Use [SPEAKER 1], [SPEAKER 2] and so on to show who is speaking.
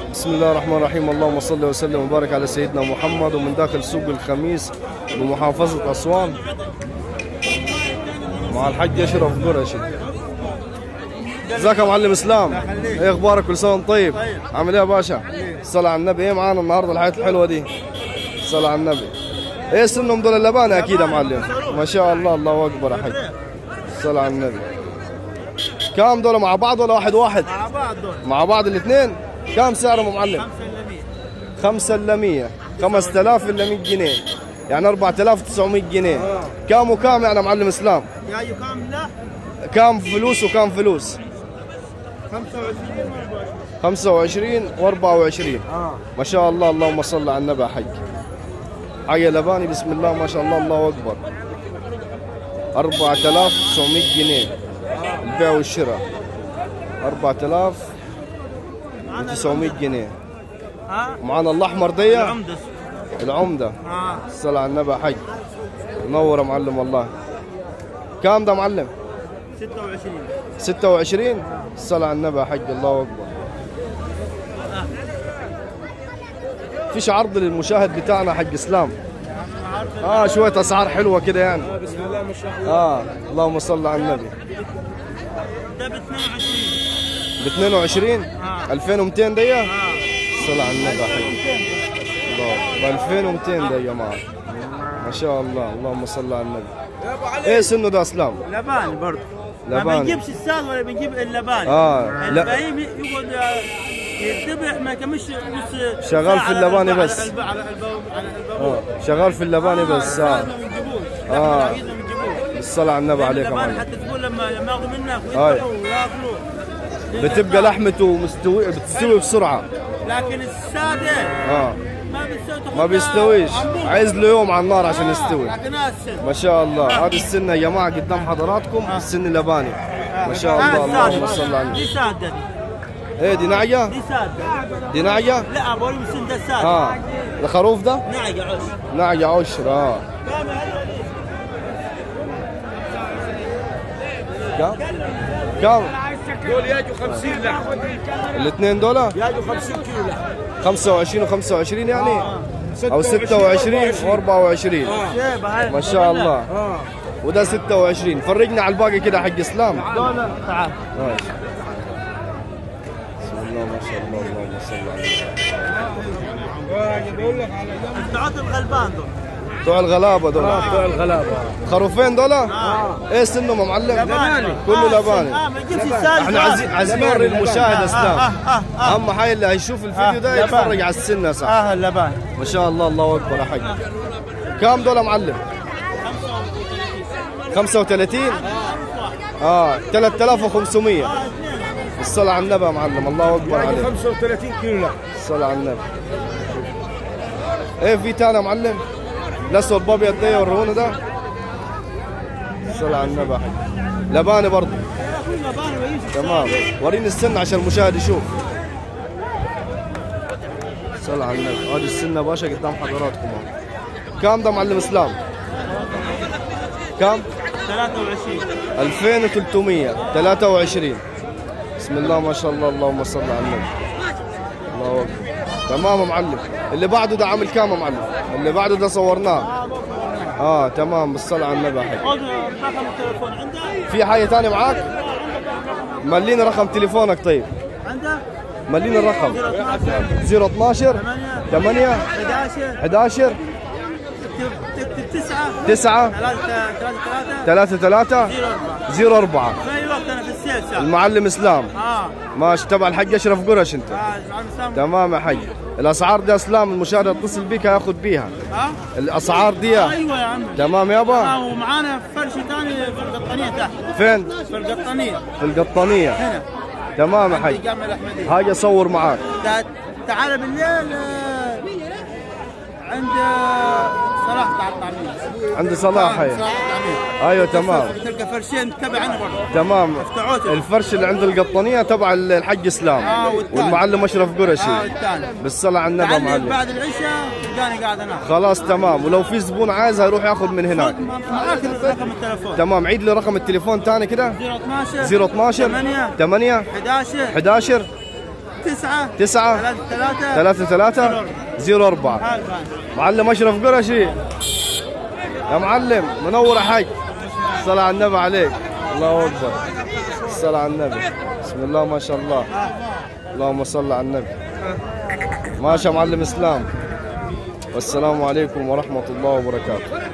[SPEAKER 1] بسم الله الرحمن الرحيم اللهم صل وسلم وبارك على سيدنا محمد ومن داخل سوق الخميس بمحافظة أسوان مع الحاج أشرف قرشي ازيك يا معلم اسلام ايه اخبارك كل سنه وانت طيب عامل ايه يا باشا الصلاة على النبي ايه معانا النهارده الحياه الحلوه دي الصلاة على النبي ايه سنهم دول اللبانه اكيد يا معلم ما شاء الله الله اكبر يا حاج الصلاة على النبي كام دول مع بعض ولا واحد واحد
[SPEAKER 2] مع بعض دول
[SPEAKER 1] مع بعض الاثنين كم سعرهم يا معلم
[SPEAKER 2] خمسة إلا مية
[SPEAKER 1] خمسة إلا مية خمسة آلاف إلا مية جنيه يعني أربعة آلاف وتسعمية جنيه كام وكام يعني يا معلم إسلام
[SPEAKER 2] يا كاملة
[SPEAKER 1] كام فلوس وكام فلوس
[SPEAKER 2] 25
[SPEAKER 1] خمسة وعشرين وأربعة وعشرين
[SPEAKER 2] اه
[SPEAKER 1] ما شاء الله اللهم صل على النبي يا حج حي لباني بسم الله ما شاء الله الله أكبر أربعة آلاف وتسعمية جنيه البيع والشراء أربعة آلاف وتسعمية جنيه
[SPEAKER 2] ها
[SPEAKER 1] معانا الأحمر دي
[SPEAKER 2] العمدة
[SPEAKER 1] العمدة
[SPEAKER 2] اه
[SPEAKER 1] الصلاة على النبي يا حج منور يا معلم والله كام ده معلم
[SPEAKER 2] 26
[SPEAKER 1] 26 الصلاة على النبي يا حج الله أكبر فيش عرض للمشاهد بتاعنا حق اسلام اه شويه اسعار حلوه كده يعني
[SPEAKER 2] بسم الله ما شاء الله
[SPEAKER 1] اه اللهم صل على النبي
[SPEAKER 2] ده ب 22
[SPEAKER 1] ب 22
[SPEAKER 2] آه.
[SPEAKER 1] 2200 دي
[SPEAKER 2] اه
[SPEAKER 1] الصلاة على النبي يا حج الله ب 2200 دي يا جماعه ما شاء الله اللهم صل على النبي ايه سنه ده اسلام
[SPEAKER 2] لباني برضه ما
[SPEAKER 1] لباني.
[SPEAKER 2] بنجيبش الساد ولا بنجيب اللباني
[SPEAKER 1] آه، لا.
[SPEAKER 2] البهيم يقعد يذبح ما يكملش نص
[SPEAKER 1] شغال
[SPEAKER 2] ساعة
[SPEAKER 1] في
[SPEAKER 2] على
[SPEAKER 1] اللباني
[SPEAKER 2] القلب-
[SPEAKER 1] بس.
[SPEAKER 2] على القلب- على القلب- على القلب-
[SPEAKER 1] اه شغال في اللباني بس اه
[SPEAKER 2] ما بنجيبوش
[SPEAKER 1] آه.
[SPEAKER 2] آه. بنجيبوش
[SPEAKER 1] الصلاة على النبي عليك يا
[SPEAKER 2] اللباني
[SPEAKER 1] معلم
[SPEAKER 2] حتى تقول لما لما ياخذوا منك
[SPEAKER 1] آه.
[SPEAKER 2] ويذبحوا وياكلوا
[SPEAKER 1] بتبقى لحمته مستوي بتستوي بسرعه
[SPEAKER 2] لكن الساده
[SPEAKER 1] اه
[SPEAKER 2] ما بيستوي تاخد
[SPEAKER 1] ما بيستويش
[SPEAKER 2] عمود.
[SPEAKER 1] عايز له يوم على النار عشان يستوي
[SPEAKER 2] لكن السن
[SPEAKER 1] ما شاء الله هذه السنه يا جماعه قدام حضراتكم السن اللباني ما شاء الله اللهم صل على النبي
[SPEAKER 2] دي ساده دي
[SPEAKER 1] ايه دي نعجه
[SPEAKER 2] دي ساده
[SPEAKER 1] دي نعجه
[SPEAKER 2] لا بقول السن ده ساده
[SPEAKER 1] اه الخروف ده
[SPEAKER 2] نعجة عش
[SPEAKER 1] نعجه عشر اه كم كم
[SPEAKER 2] دول يجوا 50 لحم
[SPEAKER 1] الاثنين دول
[SPEAKER 2] يجوا 50 كيلو لحم
[SPEAKER 1] 25 و25 يعني او 26 و24 ما شاء الله
[SPEAKER 2] اه
[SPEAKER 1] وده 26 فرجنا على الباقي كده حق اسلام
[SPEAKER 2] دول تعال
[SPEAKER 1] ماشي بسم الله ما شاء الله اللهم صل على النبي
[SPEAKER 2] بقول لك على الدعوات الغلبان دول
[SPEAKER 1] بتوع الغلابه دول
[SPEAKER 2] بتوع الغلابه
[SPEAKER 1] خروفين دول ايه سنهم يا معلم
[SPEAKER 2] لباني
[SPEAKER 1] كله لباني
[SPEAKER 2] اه ما يجيبش السادس
[SPEAKER 1] احنا عايزين عايزين نوري المشاهد اسلام
[SPEAKER 2] اه اه اه
[SPEAKER 1] اهم حاجه اللي هيشوف الفيديو ده
[SPEAKER 2] آه،
[SPEAKER 1] يتفرج
[SPEAKER 2] لباني.
[SPEAKER 1] على السنه صح
[SPEAKER 2] اه اللبان
[SPEAKER 1] ما شاء الله الله اكبر يا حاج كام دول يا معلم 35 اه 3500 الصلاة على النبي يا معلم الله اكبر عليك
[SPEAKER 2] 35 كيلو لحم
[SPEAKER 1] الصلاة على النبي ايه في تاني يا معلم الاسود الابيض ده يورونا ده الصلاة على النبي يا حاج لباني برضه تمام وريني السن عشان المشاهد يشوف الصلاة على النبي هذه السنة باشا قدام حضراتكم اهو. كام ده معلم اسلام كام
[SPEAKER 2] 23
[SPEAKER 1] 2300 23 بسم الله ما شاء الله اللهم صل على النبي الله اكبر تمام يا معلم اللي بعده ده عامل كام يا معلم اللي بعده ده صورناه اه تمام بالصلاة على النبي يا حبيبي
[SPEAKER 2] خذ رقم التليفون عنده
[SPEAKER 1] في حاجة ثانية معاك ملينا رقم تليفونك طيب
[SPEAKER 2] عنده
[SPEAKER 1] ملينا الرقم
[SPEAKER 2] 012
[SPEAKER 1] 012 8
[SPEAKER 2] 11
[SPEAKER 1] 11
[SPEAKER 2] تكتب 9
[SPEAKER 1] 9
[SPEAKER 2] 3 3 3
[SPEAKER 1] 3 3
[SPEAKER 2] 0 4
[SPEAKER 1] 04
[SPEAKER 2] في اي وقت انا في السيل ساعه
[SPEAKER 1] المعلم اسلام
[SPEAKER 2] اه
[SPEAKER 1] ماشي تبع الحاج اشرف قرش انت
[SPEAKER 2] اه عم سام
[SPEAKER 1] تمام يا حي الاسعار دي اسلام المشاهد يتصل بيك هياخد بيها
[SPEAKER 2] ها
[SPEAKER 1] الاسعار دي
[SPEAKER 2] ايوه يا عم
[SPEAKER 1] تمام يابا
[SPEAKER 2] اه ومعانا فرش ثاني في القطانيه تحت
[SPEAKER 1] فين
[SPEAKER 2] في القطانيه
[SPEAKER 1] في القطانيه
[SPEAKER 2] هنا
[SPEAKER 1] تمام يا
[SPEAKER 2] في
[SPEAKER 1] حي
[SPEAKER 2] جامع الاحمديه
[SPEAKER 1] هاجي اصور معاك
[SPEAKER 2] تع- تعال بالليل آه، عند آه، صلاح بتاع الطعميه
[SPEAKER 1] عند صلاح هي
[SPEAKER 2] صلاح الطعميه
[SPEAKER 1] ايوه تمام
[SPEAKER 2] تلقى فرشين تبعنا برضه
[SPEAKER 1] تمام
[SPEAKER 2] مفتوحوته.
[SPEAKER 1] الفرش اللي عند القطانيه تبع الحج اسلام
[SPEAKER 2] آه، والثاني.
[SPEAKER 1] والمعلم اشرف قرشي
[SPEAKER 2] اه الثاني
[SPEAKER 1] بالصلاه على النبي يا
[SPEAKER 2] تعلم
[SPEAKER 1] معلم
[SPEAKER 2] بعد العشاء تلقاني قاعد هناك
[SPEAKER 1] خلاص تمام ولو في زبون عايز هيروح ياخذ من هناك
[SPEAKER 2] معاك رقم التليفون
[SPEAKER 1] تمام عيد لي رقم التليفون ثاني كده
[SPEAKER 2] 012
[SPEAKER 1] 012
[SPEAKER 2] 8
[SPEAKER 1] 8
[SPEAKER 2] 11
[SPEAKER 1] 11
[SPEAKER 2] تسعة
[SPEAKER 1] تسعة
[SPEAKER 2] ثلاثة ثلاثة
[SPEAKER 1] ثلاثة ثلاثة زيرو أربعة
[SPEAKER 2] هاي
[SPEAKER 1] معلم أشرف قرشي يا معلم منور يا حاج الصلاة على النبي عليك الله أكبر الصلاة على النبي بسم الله ما شاء الله اللهم صل على النبي ماشي يا معلم إسلام والسلام عليكم ورحمة الله وبركاته